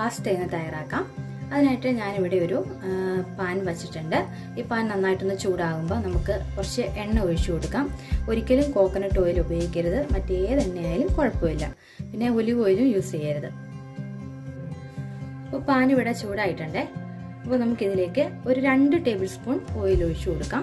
fast ആയി തയ്യാറാക്കാം അതിനായിട്ട് ഞാനിവിടെ ഒരു ആ, പാൻ വച്ചിട്ടുണ്ട് ഈ പാൻ നന്നായിട്ടൊന്ന് ചൂടാകുമ്പോൾ നമുക്ക് കുറച്ച് എണ്ണ ഒഴിച്ചു കൊടുക്കാം ഒരിക്കലും കോക്കനട്ട് ഓയിൽ ഉപയോഗിക്കരുത് മറ്റേത് എണ്ണയായാലും കുഴപ്പമില്ല പിന്നെ ഒലിവ് ഓയിലും യൂസ് ചെയ്യരുത് അപ്പോൾ പാൻ ഇവിടെ ചൂടായിട്ടുണ്ടേ അപ്പോൾ നമുക്കിതിലേക്ക് ഒരു രണ്ട് ടേബിൾ സ്പൂൺ ഓയിൽ ഒഴിച്ചു കൊടുക്കാം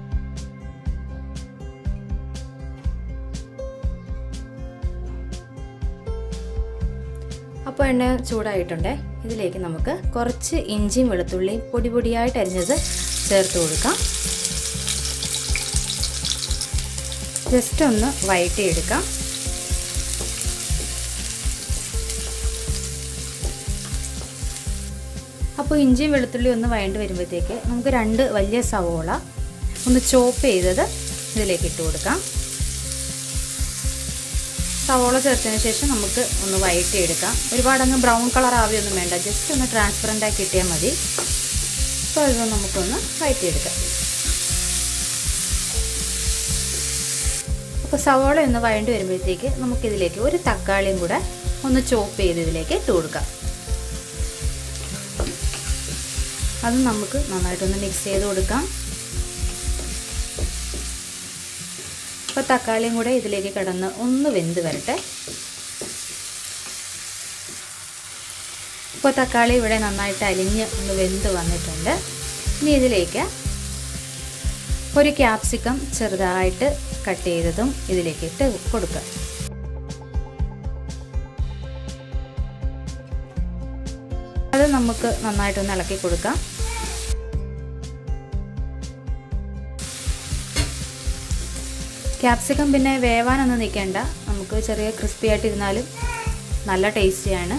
അപ്പോൾ എണ്ണ ചൂടായിട്ടുണ്ടേ ഇതിലേക്ക് നമുക്ക് കുറച്ച് ഇഞ്ചിയും വെളുത്തുള്ളിയും പൊടി പൊടിയായിട്ട് അരിഞ്ഞത് ചേർത്ത് കൊടുക്കാം ജസ്റ്റ് ഒന്ന് വഴറ്റിയെടുക്കാം അപ്പോൾ ഇഞ്ചിയും വെളുത്തുള്ളി ഒന്ന് വഴണ്ട് വരുമ്പോഴത്തേക്ക് നമുക്ക് രണ്ട് വലിയ സവോള ഒന്ന് ചോപ്പ് ചെയ്തത് ഇതിലേക്ക് ഇട്ട് കൊടുക്കാം സവോള ചേർത്തതിന് ശേഷം നമുക്ക് ഒന്ന് വഴറ്റിയെടുക്കാം ഒരുപാട് അങ്ങ് ബ്രൗൺ കളർ ആവിയൊന്നും വേണ്ട ജസ്റ്റ് ഒന്ന് ട്രാൻസ്പെറൻ്റ് ആക്കി കിട്ടിയാൽ മതി അപ്പോൾ ഇത് നമുക്കൊന്ന് വഴറ്റിയെടുക്കാം അപ്പോൾ സവോള ഒന്ന് വഴണ്ടി വരുമ്പോഴത്തേക്ക് നമുക്കിതിലേക്ക് ഒരു തക്കാളിയും കൂടെ ഒന്ന് ചോപ്പ് ചെയ്ത് ഇതിലേക്ക് ഇട്ട് കൊടുക്കാം അത് നമുക്ക് നന്നായിട്ടൊന്ന് മിക്സ് ചെയ്ത് കൊടുക്കാം അപ്പോൾ തക്കാളിയും കൂടെ ഇതിലേക്ക് കിടന്ന് ഒന്ന് വെന്ത് വരട്ടെ ഇപ്പോൾ തക്കാളി ഇവിടെ നന്നായിട്ട് അലിഞ്ഞ് ഒന്ന് വെന്ത് വന്നിട്ടുണ്ട് ഇനി ഇതിലേക്ക് ഒരു ക്യാപ്സിക്കം ചെറുതായിട്ട് കട്ട് ചെയ്തതും ഇതിലേക്ക് ഇട്ട് കൊടുക്കുക അത് നമുക്ക് നന്നായിട്ടൊന്ന് ഇളക്കി കൊടുക്കാം ക്യാപ്സിക്കം പിന്നെ വേവാനൊന്നും നിൽക്കേണ്ട നമുക്ക് ചെറിയ ക്രിസ്പി ആയിട്ട് ഇരുന്നാലും നല്ല ടേസ്റ്റിയാണ്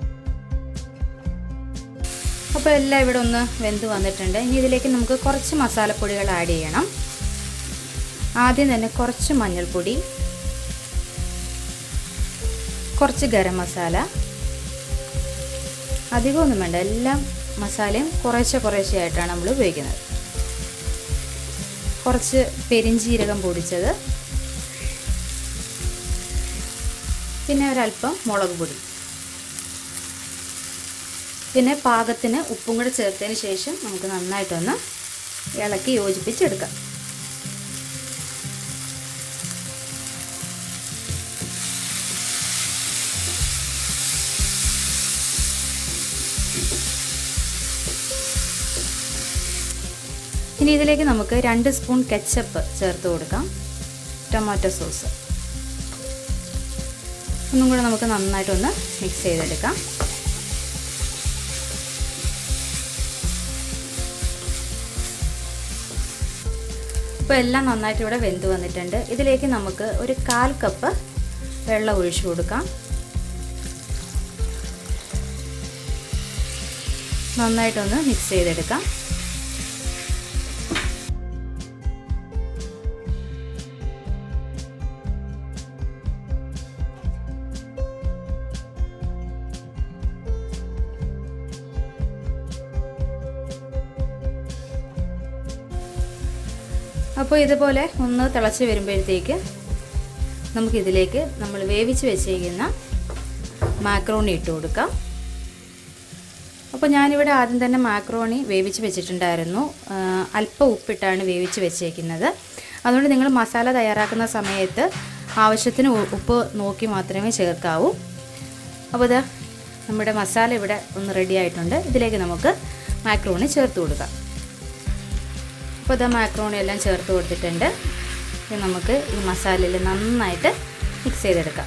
അപ്പോൾ എല്ലാം ഇവിടെ ഒന്ന് വെന്ത് വന്നിട്ടുണ്ട് ഇനി ഇതിലേക്ക് നമുക്ക് കുറച്ച് മസാലപ്പൊടികൾ ആഡ് ചെയ്യണം ആദ്യം തന്നെ കുറച്ച് മഞ്ഞൾപ്പൊടി കുറച്ച് ഗരം മസാല അധികമൊന്നും വേണ്ട എല്ലാം മസാലയും കുറേശ്ശെ കുറേശ്ശെ ആയിട്ടാണ് നമ്മൾ ഉപയോഗിക്കുന്നത് കുറച്ച് പെരിഞ്ചീരകം പൊടിച്ചത് പിന്നെ ഒരല്പം മുളക് പൊടി പിന്നെ പാകത്തിന് ഉപ്പും കൂടെ ചേർത്തതിന് ശേഷം നമുക്ക് നന്നായിട്ടൊന്ന് ഇളക്കി യോജിപ്പിച്ചെടുക്കാം ഇനി ഇതിലേക്ക് നമുക്ക് രണ്ട് സ്പൂൺ കെച്ചപ്പ് ചേർത്ത് കൊടുക്കാം ടൊമാറ്റോ സോസ് ഒന്നും കൂടെ നമുക്ക് നന്നായിട്ടൊന്ന് മിക്സ് ചെയ്തെടുക്കാം ഇപ്പോൾ എല്ലാം നന്നായിട്ട് ഇവിടെ വെന്ത് വന്നിട്ടുണ്ട് ഇതിലേക്ക് നമുക്ക് ഒരു കാൽ കപ്പ് വെള്ളം ഒഴിച്ചു കൊടുക്കാം നന്നായിട്ടൊന്ന് മിക്സ് ചെയ്തെടുക്കാം അപ്പോൾ ഇതുപോലെ ഒന്ന് തിളച്ച് വരുമ്പോഴത്തേക്ക് നമുക്കിതിലേക്ക് നമ്മൾ വേവിച്ച് വെച്ചേക്കുന്ന മാക്രോണി ഇട്ട് കൊടുക്കാം അപ്പോൾ ഞാനിവിടെ ആദ്യം തന്നെ മാക്രോണി വേവിച്ച് വെച്ചിട്ടുണ്ടായിരുന്നു അല്പം ഉപ്പിട്ടാണ് വേവിച്ച് വെച്ചേക്കുന്നത് അതുകൊണ്ട് നിങ്ങൾ മസാല തയ്യാറാക്കുന്ന സമയത്ത് ആവശ്യത്തിന് ഉപ്പ് നോക്കി മാത്രമേ ചേർക്കാവൂ അപ്പോൾ ഇത് നമ്മുടെ മസാല ഇവിടെ ഒന്ന് റെഡി ആയിട്ടുണ്ട് ഇതിലേക്ക് നമുക്ക് മാക്രോണി ചേർത്ത് കൊടുക്കാം അപ്പോൾ ഇത് മാക്രോണി എല്ലാം ചേർത്ത് കൊടുത്തിട്ടുണ്ട് ഇനി നമുക്ക് ഈ മസാലയിൽ നന്നായിട്ട് മിക്സ് ചെയ്തെടുക്കാം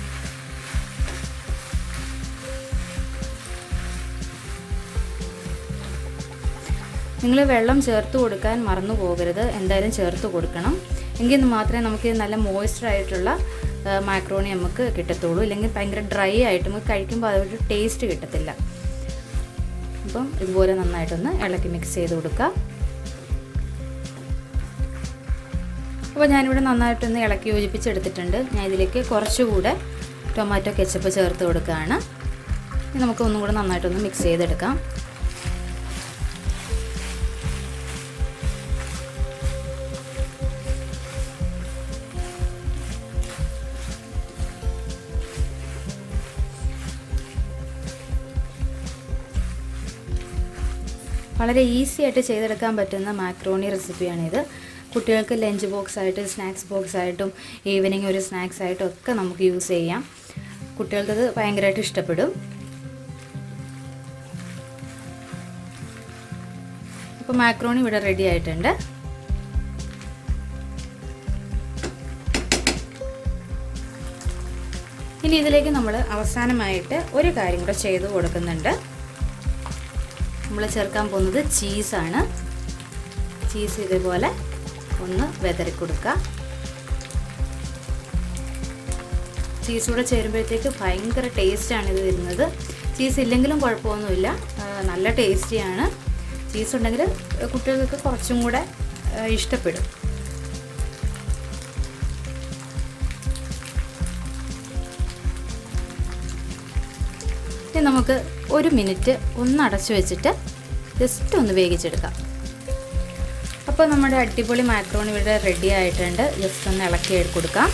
നിങ്ങൾ വെള്ളം ചേർത്ത് കൊടുക്കാൻ മറന്നു പോകരുത് എന്തായാലും ചേർത്ത് കൊടുക്കണം എങ്കിൽ മാത്രമേ നമുക്ക് നല്ല മോയ്സ്ചർ ആയിട്ടുള്ള മാക്രോണി നമുക്ക് കിട്ടത്തുള്ളൂ ഇല്ലെങ്കിൽ ഭയങ്കര ഡ്രൈ ആയിട്ട് നമുക്ക് കഴിക്കുമ്പോൾ അതൊരു ടേസ്റ്റ് കിട്ടത്തില്ല അപ്പം ഇതുപോലെ നന്നായിട്ടൊന്ന് ഇളക്കി മിക്സ് ചെയ്ത് കൊടുക്കുക അപ്പോൾ ഞാനിവിടെ നന്നായിട്ടൊന്ന് ഇളക്കി യോജിപ്പിച്ചെടുത്തിട്ടുണ്ട് ഞാൻ ഇതിലേക്ക് കുറച്ചുകൂടെ ടൊമാറ്റോ കെച്ചപ്പ് ചേർത്ത് കൊടുക്കുകയാണ് നമുക്ക് ഒന്നും കൂടെ നന്നായിട്ടൊന്ന് മിക്സ് ചെയ്തെടുക്കാം വളരെ ഈസി ആയിട്ട് ചെയ്തെടുക്കാൻ പറ്റുന്ന മാക്രോണി റെസിപ്പിയാണിത് കുട്ടികൾക്ക് ലഞ്ച് ബോക്സ് ആയിട്ട് സ്നാക്സ് ബോക്സ് ആയിട്ടും ഈവനിങ് ഒരു സ്നാക്സ് ആയിട്ടും ഒക്കെ നമുക്ക് യൂസ് ചെയ്യാം കുട്ടികൾക്കത് ഭയങ്കരമായിട്ട് ഇഷ്ടപ്പെടും അപ്പോൾ മാക്രോണി ഇവിടെ റെഡി ആയിട്ടുണ്ട് ഇനി ഇതിലേക്ക് നമ്മൾ അവസാനമായിട്ട് ഒരു കാര്യം കൂടെ ചെയ്ത് കൊടുക്കുന്നുണ്ട് നമ്മൾ ചേർക്കാൻ പോകുന്നത് ചീസാണ് ചീസ് ഇതേപോലെ ഒന്ന് വെതറി കൊടുക്കുക ചീസ് കൂടെ ചേരുമ്പോഴത്തേക്ക് ഭയങ്കര ടേസ്റ്റാണ് ഇത് വരുന്നത് ചീസ് ഇല്ലെങ്കിലും കുഴപ്പമൊന്നുമില്ല നല്ല ടേസ്റ്റിയാണ് ചീസ് ഉണ്ടെങ്കിൽ കുട്ടികൾക്ക് കുറച്ചും കൂടെ ഇഷ്ടപ്പെടും ഇനി നമുക്ക് ഒരു മിനിറ്റ് ഒന്ന് അടച്ചു വെച്ചിട്ട് ജസ്റ്റ് ഒന്ന് വേവിച്ചെടുക്കാം അപ്പോൾ നമ്മുടെ അടിപൊളി മാക്രോൺ ഇവിടെ റെഡി ആയിട്ടുണ്ട് ജസ്റ്റ് ഒന്ന് ഇളക്കി കൊടുക്കാം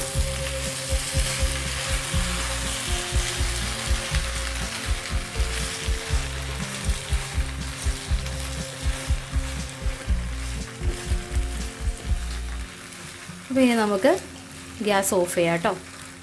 അപ്പോൾ ഇനി നമുക്ക് ഗ്യാസ് ഓഫ് ചെയ്യാം കേട്ടോ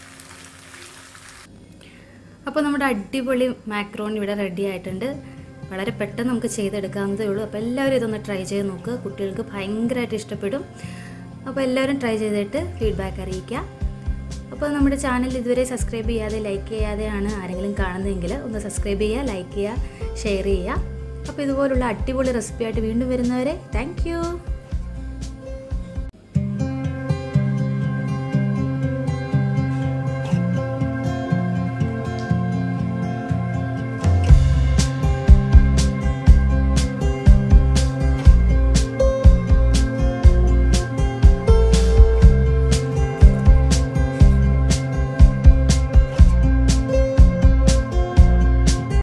അപ്പോൾ നമ്മുടെ അടിപൊളി മാക്രോൺ ഇവിടെ റെഡി ആയിട്ടുണ്ട് വളരെ പെട്ടെന്ന് നമുക്ക് ചെയ്തെടുക്കാവുന്നതേ ഉള്ളൂ അപ്പോൾ എല്ലാവരും ഇതൊന്ന് ട്രൈ ചെയ്ത് നോക്കുക കുട്ടികൾക്ക് ഭയങ്കരമായിട്ട് ഇഷ്ടപ്പെടും അപ്പോൾ എല്ലാവരും ട്രൈ ചെയ്തിട്ട് ഫീഡ്ബാക്ക് അറിയിക്കുക അപ്പോൾ നമ്മുടെ ചാനൽ ഇതുവരെ സബ്സ്ക്രൈബ് ചെയ്യാതെ ലൈക്ക് ചെയ്യാതെയാണ് ആരെങ്കിലും കാണുന്നതെങ്കിൽ ഒന്ന് സബ്സ്ക്രൈബ് ചെയ്യുക ലൈക്ക് ചെയ്യുക ഷെയർ ചെയ്യുക അപ്പോൾ ഇതുപോലുള്ള അടിപൊളി റെസിപ്പി ആയിട്ട് വീണ്ടും വരുന്നവരെ താങ്ക്